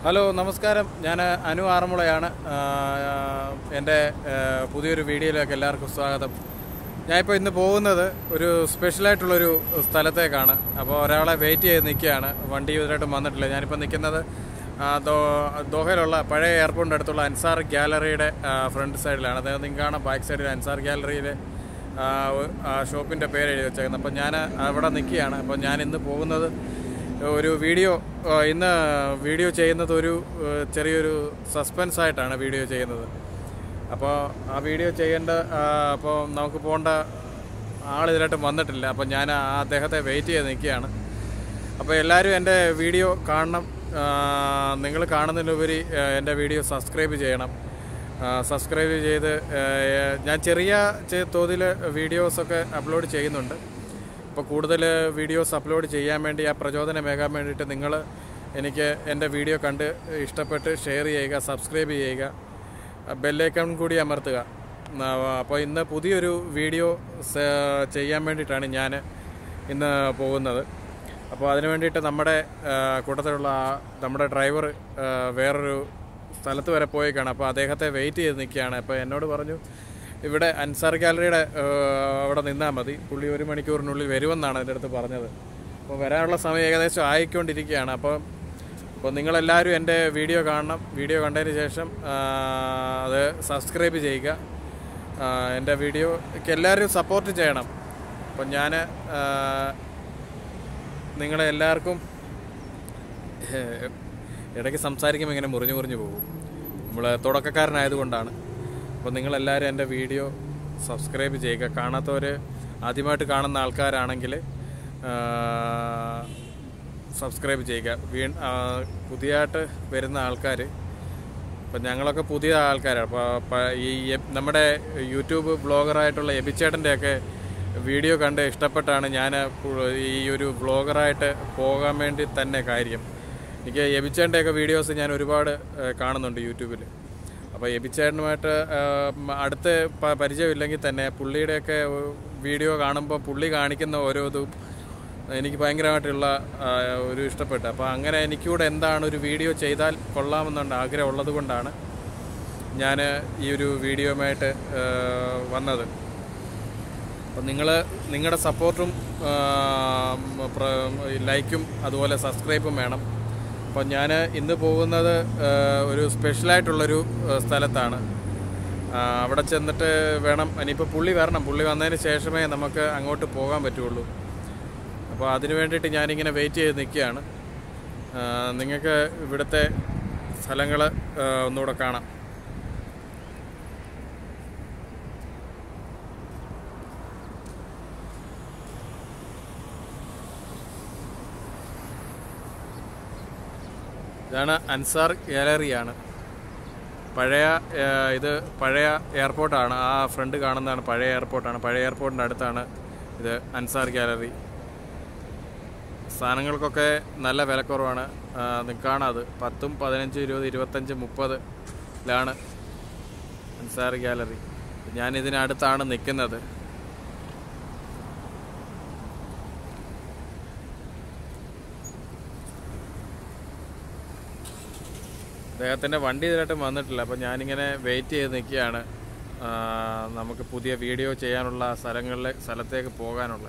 hello നമസ്കാരം ഞാൻ അനു ആറന്മുളയാണ് ആ, എൻ്റെ ആ, പുതിയൊരു വീഡിയോയിലേക്ക് എല്ലാവർക്കും സ്വാഗതം ഞാനിപ്പോൾ ഇന്ന് പോകുന്നത് ഒരു സ്പെഷ്യലായിട്ടുള്ളൊരു സ്ഥലത്തേക്കാണ് അപ്പോൾ ഒരാളെ വെയിറ്റ് ചെയ്ത് നിൽക്കുകയാണ് വണ്ടി ഇതുവരായിട്ടും വന്നിട്ടില്ല ഞാനിപ്പോൾ നിൽക്കുന്നത് ആ, ദോ- ദോഹയിലുള്ള പഴയ എയർപോർട്ടിൻ്റെ അടുത്തുള്ള അൻസാർ ഗാലറിയുടെ ഫ്രണ്ട് സൈഡിലാണ് അതായത് നിങ്ങൾക്ക് കാണാം ബാക്ക് സൈഡിൽ അൻസാർ ഗാലറിയിലെ ആ, ഒ- ആ ഷോപ്പിൻ്റെ പേര് എഴുതി വെച്ചേക്കുന്നത് അപ്പോൾ ഞാൻ അവിടെ നിൽക്കുകയാണ് അപ്പോൾ ഞാൻ ഇന്ന് പോകുന്നത് ഒരു വീഡിയോ ആ, ഇന്ന് വീഡിയോ ചെയ്യുന്നത് ഒരു ആ, ചെറിയൊരു സസ്പെൻസ് ആയിട്ടാണ് വീഡിയോ ചെയ്യുന്നത് അപ്പോൾ ആ വീഡിയോ ചെയ്യേണ്ട ആ, അപ്പോൾ നമുക്ക് പോകേണ്ട ആളിതിലായിട്ട് വന്നിട്ടില്ല അപ്പോൾ ഞാൻ ആ അദ്ദേഹത്തെ വെയിറ്റ് ചെയ്ത് നിൽക്കുകയാണ് അപ്പോൾ എല്ലാവരും എൻ്റെ വീഡിയോ കാണണം നിങ്ങൾ കാണുന്നതിനുപരി ആ, എൻ്റെ വീഡിയോ സബ്സ്ക്രൈബ് ചെയ്യണം ആ, സബ്സ്ക്രൈബ് ചെയ്ത് ആ, ഞാൻ ചെറിയ ചെ- തോതിൽ വീഡിയോസൊക്കെ അപ്ലോഡ് ചെയ്യുന്നുണ്ട് അപ്പോൾ കൂടുതൽ വീഡിയോസ് അപ്ലോഡ് ചെയ്യാൻ വേണ്ടി ആ പ്രചോദനമേകാൻ വേണ്ടിയിട്ട് നിങ്ങൾ എനിക്ക് എൻ്റെ വീഡിയോ കണ്ട് ഇഷ്ടപ്പെട്ട് ഷെയർ ചെയ്യുക സബ്സ്ക്രൈബ് ചെയ്യുക ബെല്ലൈക്കൺ കൂടി അമർത്തുക ആ, അപ്പോൾ ഇന്ന് പുതിയൊരു വീഡിയോ സ- ചെയ്യാൻ വേണ്ടിയിട്ടാണ് ഞാൻ ഇന്ന് പോകുന്നത് അപ്പോൾ അതിന് വേണ്ടിയിട്ട് നമ്മുടെ ആ, കൂട്ടത്തിലുള്ള ആ നമ്മുടെ ഡ്രൈവർ ആ, വേറൊരു സ്ഥലത്ത് വരെ പോയേക്കാണ് അപ്പോൾ അദ്ദേഹത്തെ വെയിറ്റ് ചെയ്ത് നിൽക്കുകയാണ് അപ്പോൾ എന്നോട് പറഞ്ഞു ഇവിടെ അൻസാർ ഗാലറിയുടെ ആ, അവിടെ നിന്നാൽ മതി പുള്ളി ഒരു മണിക്കൂറിനുള്ളിൽ വരുമെന്നാണ് എൻ്റെ അടുത്ത് പറഞ്ഞത് അപ്പോൾ വരാനുള്ള സമയം ഏകദേശം ആയിക്കൊണ്ടിരിക്കുകയാണ് അപ്പോൾ അപ്പോൾ നിങ്ങളെല്ലാവരും എൻ്റെ വീഡിയോ കാണണം വീഡിയോ കണ്ടതിന് ശേഷം ആ, അത് സബ്സ്ക്രൈബ് ചെയ്യുക ആ, എൻ്റെ വീഡിയോക്ക് എല്ലാവരും സപ്പോർട്ട് ചെയ്യണം അപ്പം ഞാൻ നിങ്ങളെ എല്ലാവർക്കും ഏഹ്, ഇടയ്ക്ക് സംസാരിക്കുമ്പോൾ ഇങ്ങനെ മുറിഞ്ഞു മുറിഞ്ഞു പോകും നമ്മൾ തുടക്കക്കാരനായതുകൊണ്ടാണ് അപ്പോൾ നിങ്ങളെല്ലാവരും എൻ്റെ വീഡിയോ സബ്സ്ക്രൈബ് ചെയ്യുക കാണാത്തവർ ആദ്യമായിട്ട് കാണുന്ന ആൾക്കാരാണെങ്കിൽ സബ്സ്ക്രൈബ് ചെയ്യുക വീ ആ, പുതിയതായിട്ട് വരുന്ന ആൾക്കാർ അപ്പം ഞങ്ങളൊക്കെ പുതിയ ആൾക്കാരാണ് അപ്പോൾ ഈ എ- നമ്മുടെ യൂട്യൂബ് ബ്ലോഗറായിട്ടുള്ള എബിച്ചേട്ടൻ്റെയൊക്കെ വീഡിയോ കണ്ട് ഇഷ്ടപ്പെട്ടാണ് ഞാൻ ഈ ഒരു ബ്ലോഗറായിട്ട് പോകാൻ വേണ്ടി തന്നെ കാര്യം എനിക്ക് എബിച്ചേട്ടൻ്റെയൊക്കെ വീഡിയോസ് ഞാൻ ഒരുപാട് ഏഹ്, കാണുന്നുണ്ട് യൂട്യൂബിൽ അപ്പോൾ എബിച്ചേട്ടനുമായിട്ട് ഏഹ്, അടുത്ത് പ- പരിചയമില്ലെങ്കിൽ തന്നെ പുള്ളിയുടെയൊക്കെ വീഡിയോ കാണുമ്പോൾ പുള്ളി കാണിക്കുന്ന ഓരോ ഇതും എനിക്ക് ഭയങ്കരമായിട്ടുള്ള ആ, ഒരു ഇഷ്ടപ്പെട്ടു അപ്പോൾ അങ്ങനെ എനിക്കൂടെ എന്താണ് ഒരു വീഡിയോ ചെയ്താൽ കൊള്ളാമെന്നുണ്ട് ആഗ്രഹം ഉള്ളത് കൊണ്ടാണ് ഞാൻ ഈ ഒരു വീഡിയോയുമായിട്ട് ആ, വന്നത് അപ്പം നിങ്ങൾ നിങ്ങളുടെ സപ്പോർട്ടും ലൈക്കും അതുപോലെ സബ്സ്ക്രൈബും വേണം അപ്പം ഞാൻ ഇന്ന് പോകുന്നത് ആ, ഒരു സ്പെഷ്യലായിട്ടുള്ളൊരു ആ, സ്ഥലത്താണ് ആ, അവിടെ ചെന്നിട്ട് വേണം ഇനിയിപ്പോൾ പുള്ളി വരണം പുള്ളി വന്നതിന് ശേഷമേ നമുക്ക് അങ്ങോട്ട് പോകാൻ പറ്റുള്ളൂ അപ്പോൾ അതിന് വേണ്ടിയിട്ട് ഞാനിങ്ങനെ വെയിറ്റ് ചെയ്ത് നിൽക്കുകയാണ് ആ, നിങ്ങൾക്ക് ഇവിടുത്തെ സ്ഥലങ്ങൾ ഒന്നുകൂടെ കാണാം ഇതാണ് അൻസാർ ഗാലറിയാണ് പഴയ ആ, ഇത് പഴയ എയർപോർട്ടാണ് ആ ഫ്രണ്ട് കാണുന്നതാണ് പഴയ എയർപോർട്ടാണ് പഴയ എയർപോർട്ടിൻ്റെ അടുത്താണ് ഇത് അൻസാർ ഗാലറി സാധനങ്ങൾക്കൊക്കെ നല്ല വിലക്കുറവാണ് നിങ്ങൾക്ക് കാണാം അത് പത്തും പതിനഞ്ച് ഇരുപത് ഇരുപത്തഞ്ച് മുപ്പതിലാണ് അൻസാർ ഗാലറി ഞാൻ ഇതിനടുത്താണ് നിൽക്കുന്നത് അദ്ദേഹത്തിൻ്റെ വണ്ടി ഇതിലായിട്ടും വന്നിട്ടില്ല അപ്പോൾ ഞാനിങ്ങനെ വെയിറ്റ് ചെയ്ത് നിൽക്കുകയാണ് ആ, നമുക്ക് പുതിയ വീഡിയോ ചെയ്യാനുള്ള സ്ഥലങ്ങളിലെ സ്ഥലത്തേക്ക് പോകാനുള്ള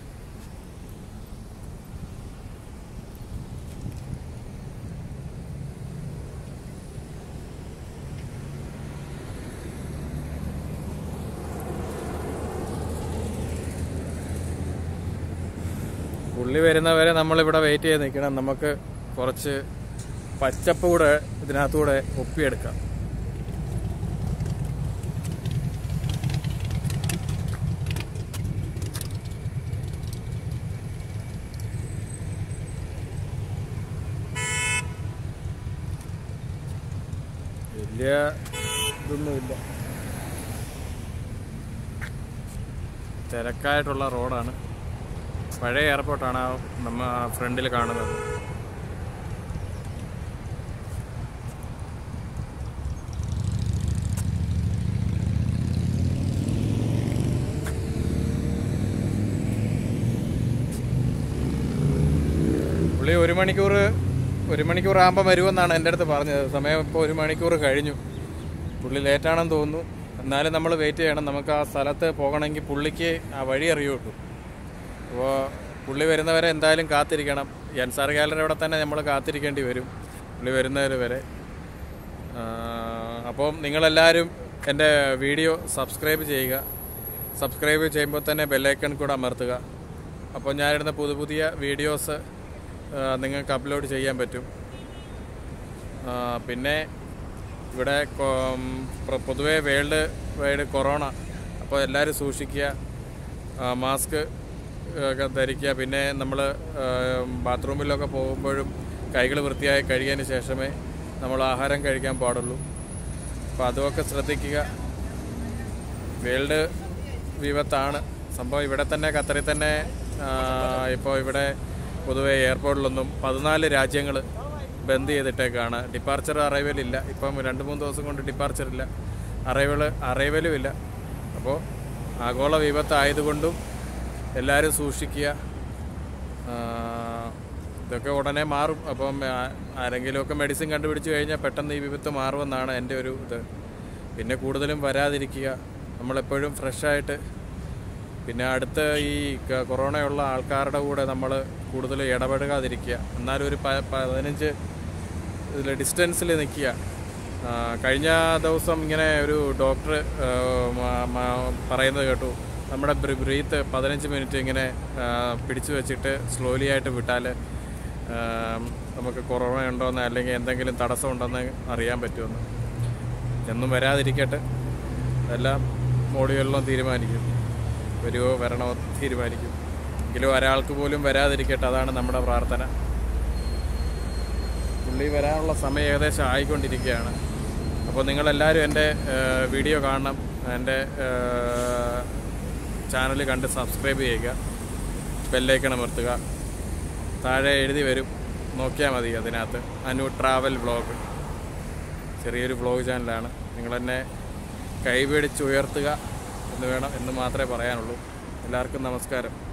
പുള്ളി വരുന്നവരെ നമ്മളിവിടെ വെയിറ്റ് ചെയ്ത് നിൽക്കണം നമുക്ക് കുറച്ച് പച്ചപ്പ് കൂടെ ഇതിനകത്തൂടെ ഒപ്പിയെടുക്കാം വലിയ ഇതൊന്നുമില്ല തിരക്കായിട്ടുള്ള റോഡാണ് പഴയ എയർപോർട്ടാണ് ആ നമ്മ ഫ്രണ്ടിൽ കാണുന്നത് പുള്ളി ഒരു മണിക്കൂർ ഒരു മണിക്കൂർ ആകുമ്പോൾ വരുമെന്നാണ് എൻ്റെ അടുത്ത് പറഞ്ഞത് സമയം ഇപ്പോൾ ഒരു മണിക്കൂർ കഴിഞ്ഞു പുള്ളി ലേറ്റാണെന്ന് തോന്നുന്നു എന്നാലും നമ്മൾ വെയിറ്റ് ചെയ്യണം നമുക്ക് ആ സ്ഥലത്ത് പോകണമെങ്കിൽ പുള്ളിക്ക് ആ വഴി അറിയുള്ളൂ അപ്പോൾ പുള്ളി വരുന്നവരെ എന്തായാലും കാത്തിരിക്കണം എൻസാർ ഗാലറി അവിടെ തന്നെ നമ്മൾ കാത്തിരിക്കേണ്ടി വരും പുള്ളി വരുന്നവർ വരെ ആ, അപ്പം നിങ്ങളെല്ലാവരും എൻ്റെ വീഡിയോ സബ്സ്ക്രൈബ് ചെയ്യുക സബ്സ്ക്രൈബ് ചെയ്യുമ്പോൾ തന്നെ ബെല്ലൈക്കൺ കൂടെ അമർത്തുക അപ്പോൾ ഞാനിടുന്ന പുതിയ പുതിയ വീഡിയോസ് ആ, നിങ്ങൾക്ക് അപ്ലോഡ് ചെയ്യാൻ പറ്റും ആ, പിന്നെ ഇവിടെ കൊ- ഉം, പ്ര- പൊതുവേ വേൾഡ് വൈഡ് കൊറോണ അപ്പോൾ എല്ലാവരും സൂക്ഷിക്കുക ആ, മാസ്ക് ഒക്കെ ധരിക്കുക പിന്നെ നമ്മൾ ബാത്റൂമിലൊക്കെ പോകുമ്പോഴും കൈകൾ വൃത്തിയായി കഴുകിയതിന് ശേഷമേ നമ്മൾ ആഹാരം കഴിക്കാൻ പാടുള്ളൂ അപ്പോൾ അതുമൊക്കെ ശ്രദ്ധിക്കുക വേൾഡ് വിപത്താണ് സംഭവം ഇവിടെ തന്നെ ഖത്തറിൽ തന്നെ ഇപ്പോൾ ഇവിടെ പൊതുവെ എയർപോർട്ടിലൊന്നും പതിനാല് രാജ്യങ്ങൾ ബന്ദ് ചെയ്തിട്ടേക്കാണ് ഡിപ്പാർച്ചർ അറൈവൽ ഇല്ല ഇപ്പം രണ്ട് മൂന്ന് ദിവസം കൊണ്ട് ഡിപ്പാർച്ചർ ഇല്ല അറൈവൽ അറൈവലും ഇല്ല അപ്പോൾ ആഗോള വിപത്തായതുകൊണ്ടും എല്ലാവരും സൂക്ഷിക്കുക ആ, ഇതൊക്കെ ഉടനെ മാറും അപ്പം ആ- ആരെങ്കിലുമൊക്കെ മെഡിസിൻ കണ്ടുപിടിച്ച് കഴിഞ്ഞാൽ പെട്ടെന്ന് ഈ വിപത്ത് മാറുമെന്നാണ് എൻ്റെ ഒരു ഇത് പിന്നെ കൂടുതലും വരാതിരിക്കുക നമ്മളെപ്പോഴും ഫ്രഷായിട്ട് പിന്നെ അടുത്ത് ഈ ക- കൊറോണയുള്ള ആൾക്കാരുടെ കൂടെ നമ്മൾ കൂടുതൽ ഇടപെടുകാതിരിക്കുക എന്നാലും ഒരു പ- പതിനഞ്ച് ഇതിൽ ഡിസ്റ്റൻസിൽ നിൽക്കുക ആ, കഴിഞ്ഞ ദിവസം ഇങ്ങനെ ഒരു ഡോക്ടർ പറയുന്നത് കേട്ടു നമ്മുടെ ബ്രീത്ത് പതിനഞ്ച് മിനിറ്റ് ഇങ്ങനെ ആ, പിടിച്ചു വെച്ചിട്ട് സ്ലോലി ആയിട്ട് വിട്ടാൽ നമുക്ക് കൊറോണ ഉണ്ടോയെന്ന് അല്ലെങ്കിൽ എന്തെങ്കിലും തടസ്സമുണ്ടെന്ന് അറിയാൻ പറ്റുമെന്ന് എന്നും വരാതിരിക്കട്ടെ എല്ലാം മോഡികളിലും തീരുമാനിക്കും വരുമോ വരണോ തീരുമാനിക്കും എങ്കിലും ഒരാൾക്ക് പോലും വരാതിരിക്കട്ടെ അതാണ് നമ്മുടെ പ്രാർത്ഥന പുള്ളി വരാനുള്ള സമയം ഏകദേശം ആയിക്കൊണ്ടിരിക്കുകയാണ് അപ്പോൾ നിങ്ങളെല്ലാവരും എൻ്റെ ഏഹ്, വീഡിയോ കാണണം എൻ്റെ ചാനൽ കണ്ട് സബ്സ്ക്രൈബ് ചെയ്യുക ബെല്ലൈക്കൺ അമർത്തുക താഴെ എഴുതി വരും നോക്കിയാൽ മതി അതിനകത്ത് അനു ട്രാവൽ വ്ളോഗ് ചെറിയൊരു വ്ളോഗ് ചാനലാണ് നിങ്ങളെന്നെ കൈപിടിച്ച് ഉയർത്തുക എന്ന് വേണം എന്ന് മാത്രമേ പറയാനുള്ളൂ എല്ലാവർക്കും നമസ്കാരം